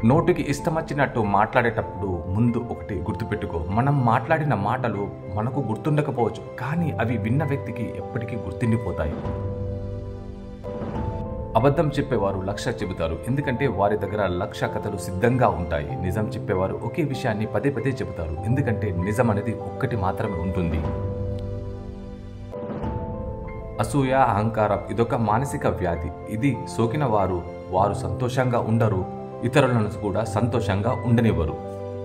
నోటికి ఇష్టం వచ్చినట్టు మాట్లాడేటప్పుడు ముందు ఒకటి గుర్తుపెట్టుకో మనం మాట్లాడిన మాటలు మనకు గుర్తుండకపోవచ్చు కానీ అవి విన్న వ్యక్తికి ఎప్పటికీ గుర్తుండిపోతాయి అబద్ధం చెప్పేవారు లక్ష చెబుతారు ఎందుకంటే వారి దగ్గర లక్ష కథలు సిద్ధంగా ఉంటాయి నిజం చెప్పేవారు ఒకే విషయాన్ని పదే పదే చెబుతారు ఎందుకంటే నిజం అనేది ఒక్కటి మాత్రమే ఉంటుంది అసూయ అహంకారం ఇదొక మానసిక వ్యాధి ఇది సోకిన వారు వారు సంతోషంగా ఉండరు ఇతరులను కూడా సంతోషంగా ఉండనివ్వరు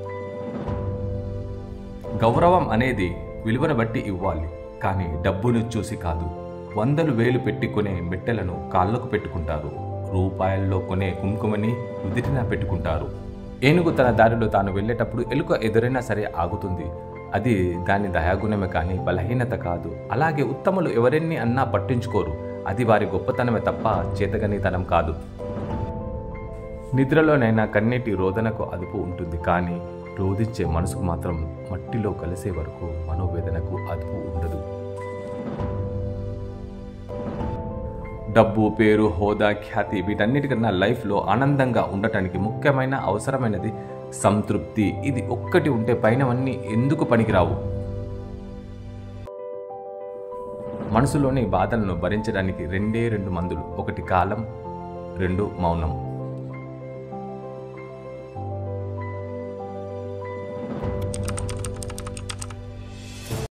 గౌరవం అనేది విలువను బట్టి ఇవ్వాలి కానీ డబ్బును చూసి కాదు వందలు వేలు పెట్టి కొనే మెట్టెలను కాళ్ళకు పెట్టుకుంటారు రూపాయల్లో కొనే కుంకుమని నుదిటిన పెట్టుకుంటారు ఏనుగు తన దారిలో తాను వెళ్ళేటప్పుడు ఎలుక ఎదురైనా సరే ఆగుతుంది అది దాని దయాగుణమే కానీ బలహీనత కాదు అలాగే ఉత్తములు ఎవరెన్ని అన్నా పట్టించుకోరు అది వారి గొప్పతనమే తప్ప చేతగనితనం కాదు నిద్రలోనైనా కన్నీటి రోదనకు అదుపు ఉంటుంది కానీ రోధించే మనసుకు మాత్రం మట్టిలో కలిసే వరకు మనోవేదనకు అదుపు ఉండదు డబ్బు పేరు హోదా ఖ్యాతి వీటన్నిటికన్నా లైఫ్లో ఆనందంగా ఉండటానికి ముఖ్యమైన అవసరమైనది సంతృప్తి ఇది ఒక్కటి ఉంటే పైనవన్నీ ఎందుకు పనికిరావు మనసులోని బాధలను భరించడానికి రెండే రెండు మందులు ఒకటి కాలం రెండు మౌనం